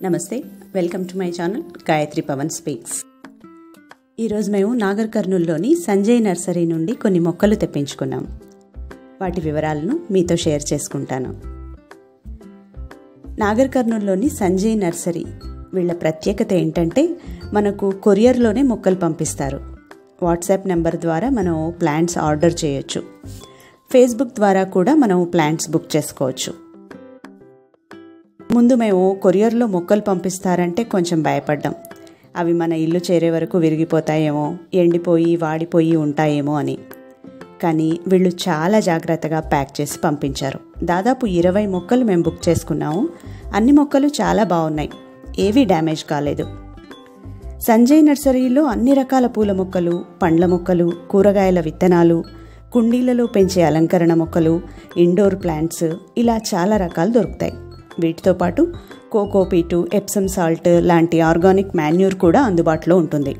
నమస్తే welcome to my channel Gayatri Pavan speaks ఈరోజు మేము నాగర్ కర్నూల్లోని సంజయ్ నర్సరీ నుండి కొన్ని మొక్కలు తెప్పించుకున్నాం వాటి వివరాలను మీతో షేర్ చేసుకుంటాను నాగర్ కర్నూల్లోని సంజయ్ నర్సరీ వీళ్ళ ప్రత్యేకత ఏంటంటే మనకు కొరియర్లోనే మొక్కలు పంపిస్తారు వాట్సాప్ నెంబర్ ద్వారా మనం ప్లాంట్స్ ఆర్డర్ చేయొచ్చు ఫేస్బుక్ ద్వారా కూడా మనం ప్లాంట్స్ బుక్ చేసుకోవచ్చు ముందు మేము కొరియర్లో మొక్కలు పంపిస్తారంటే కొంచెం భయపడ్డాం అవి మన ఇల్లు చేరే వరకు విరిగిపోతాయేమో ఎండిపోయి వాడిపోయి ఉంటాయేమో అని కానీ వీళ్ళు చాలా జాగ్రత్తగా ప్యాక్ చేసి పంపించారు దాదాపు ఇరవై మొక్కలు మేము బుక్ చేసుకున్నాము అన్ని మొక్కలు చాలా బాగున్నాయి ఏవీ డ్యామేజ్ కాలేదు సంజయ్ నర్సరీలో అన్ని రకాల పూల మొక్కలు పండ్ల మొక్కలు కూరగాయల విత్తనాలు కుండీలలో పెంచే అలంకరణ మొక్కలు ఇండోర్ ప్లాంట్స్ ఇలా చాలా రకాలు దొరుకుతాయి వీటితో పాటు కోకోపీటు ఎప్సమ్ సాల్ట్ లాంటి ఆర్గానిక్ మాన్యూర్ కూడా అందుబాటులో ఉంటుంది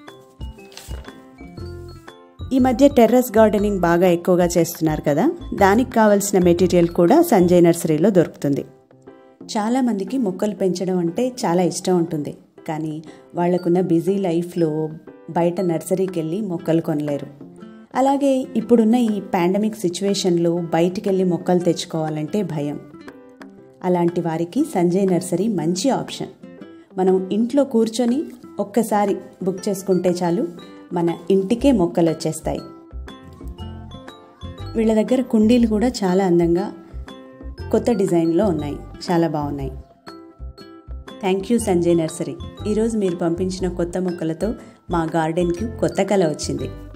ఈ మధ్య టెర్రస్ గార్డెనింగ్ బాగా ఎక్కువగా చేస్తున్నారు కదా దానికి కావలసిన మెటీరియల్ కూడా సంజయ్ నర్సరీలో దొరుకుతుంది చాలామందికి మొక్కలు పెంచడం అంటే చాలా ఇష్టం ఉంటుంది కానీ వాళ్లకున్న బిజీ లైఫ్లో బయట నర్సరీకి వెళ్ళి మొక్కలు కొనలేరు అలాగే ఇప్పుడున్న ఈ పాండమిక్ సిచ్యువేషన్లో బయటికి వెళ్ళి మొక్కలు తెచ్చుకోవాలంటే భయం అలాంటి వారికి సంజయ్ నర్సరీ మంచి ఆప్షన్ మనం ఇంట్లో కూర్చొని ఒక్కసారి బుక్ చేసుకుంటే చాలు మన ఇంటికే మొక్కలు వచ్చేస్తాయి వీళ్ళ దగ్గర కుండీలు కూడా చాలా అందంగా కొత్త డిజైన్లో ఉన్నాయి చాలా బాగున్నాయి థ్యాంక్ యూ సంజయ్ నర్సరీ ఈరోజు మీరు పంపించిన కొత్త మొక్కలతో మా గార్డెన్కి కొత్త కళ వచ్చింది